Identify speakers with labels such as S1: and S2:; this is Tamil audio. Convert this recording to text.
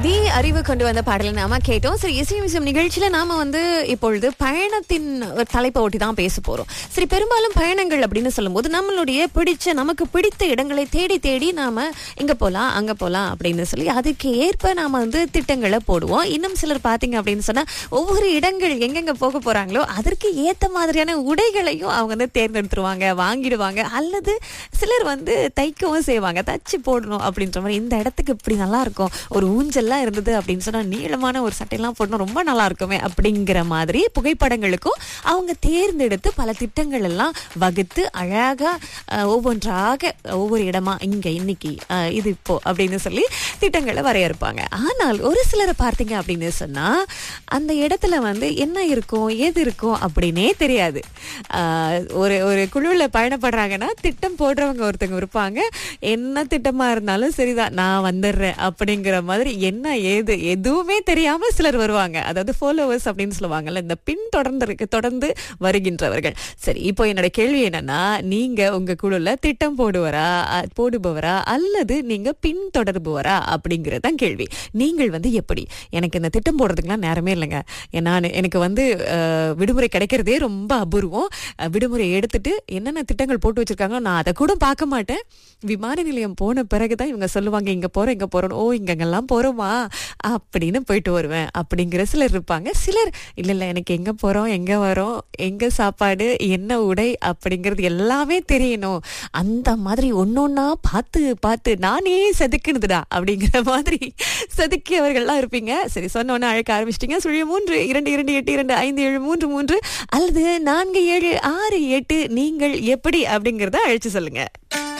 S1: தி அறிவு கொண்டு வந்த பாடலை நாம கேட்டோம் சரி இசையமிசம் நிகழ்ச்சியில நாம வந்து இப்பொழுது பயணத்தின் ஒரு தலைப்பை ஒட்டி தான் பேச போறோம் சரி பெரும்பாலும் பயணங்கள் அப்படின்னு சொல்லும்போது நம்மளுடைய பிடிச்ச நமக்கு பிடித்த இடங்களை தேடி தேடி நாம இங்க போலாம் அங்க போலாம் அப்படின்னு சொல்லி அதுக்கு ஏற்ப நாம வந்து திட்டங்களை போடுவோம் இன்னும் சிலர் பாத்தீங்க அப்படின்னு சொன்னா ஒவ்வொரு இடங்கள் எங்கெங்க போக போறாங்களோ அதற்கு ஏத்த மாதிரியான உடைகளையும் அவங்க வந்து தேர்ந்தெடுத்துருவாங்க வாங்கிடுவாங்க அல்லது சிலர் வந்து தைக்கவும் செய்வாங்க தச்சு போடணும் அப்படின்ற மாதிரி இந்த இடத்துக்கு இப்படி நல்லா இருக்கும் ஒரு ஊஞ்சல்லாம் இருந்தது அப்படின்னு சொன்னா நீளமான ஒரு சட்டையெல்லாம் போடணும் ரொம்ப நல்லா இருக்குமே அப்படிங்கிற மாதிரி புகைப்படங்களுக்கும் அவங்க தேர்ந்தெடுத்து பல திட்டங்கள் எல்லாம் வகுத்து அழகா அஹ், ஒவ்வொன்றாக ஒவ்வொரு இடமா இங்க இன்னைக்கு அஹ், இது இப்போ அப்படின்னு சொல்லி திட்டங்களை வரையறுப்பாங்க ஆனால் ஒரு சிலரை பார்த்தீங்க அப்படின்னு சொன்னா அந்த இடத்துல வந்து என்ன இருக்கும் ஏது இருக்கும் அப்படின்னே தெரியாது ஆஹ் ஒரு ஒரு குழுவில் பயணப்படுறாங்கன்னா திட்டம் போடுறவங்க ஒருத்தவங்க இருப்பாங்க என்ன திட்டமா இருந்தாலும் சரிதான் நான் வந்துடுறேன் அப்படிங்கிற மாதிரி என்ன ஏது எதுவுமே தெரியாம சிலர் வருவாங்க அதாவது ஃபாலோவர்ஸ் அப்படின்னு சொல்லுவாங்கல்ல இந்த பின் தொடர்ந்து இருக்கு தொடர்ந்து வருகின்றவர்கள் சரி இப்போ என்னோட கேள்வி என்னன்னா நீங்க உங்க குழுல திட்டம் போடுவரா அ- போடுபவரா அல்லது நீங்க பின் தொடர்புவரா அப்படிங்கிறது தான் கேள்வி நீங்கள் வந்து எப்படி எனக்கு இந்த திட்டம் போடுறதுக்குலாம் நேரமே இல்லைங்க நான் எனக்கு வந்து அஹ், விடுமுறை கிடைக்கிறதே ரொம்ப அபூர்வம் அஹ், விடுமுறை எடுத்துட்டு என்னென்ன திட்டங்கள் போட்டு வச்சிருக்காங்களோ நான் அதை கூட பார்க்க மாட்டேன் விமான நிலையம் போன பிறகுதான் இவங்க சொல்லுவாங்க இங்க போறோம் இங்க போறோம் ஓ இங்கங்கெல்லாம் போறோமா அப்படின்னு போயிட்டு வருவேன் அப்படிங்கிற சிலர் இருப்பாங்க சிலர் இல்ல இல்ல எனக்கு எங்க போறோம் எங்க வரோம் எங்க சாப்பாடு என்ன உடை அப்படிங்கிறது எல்லாமே தெரியணும் அந்த மாதிரி ஒன்னொன்னா பார்த்து பார்த்து நானே செதுக்குனதுடா அப்படிங்கிற மாதிரி செதுக்கியவர்கள்லாம் இருப்பீங்க சரி சொன்ன உடனே அழைக்க ஆரம்பிச்சிட்டீங்க சுழிய மூன்று இரண்டு இரண்டு எட்டு இரண்டு ஐந்து ஏழு மூன்று மூன்று அல்லது நான்கு ஏழு ஆறு எட்டு நீங்கள் எப்படி அப்படிங்கறத அழைச்சு சொல்லுங்க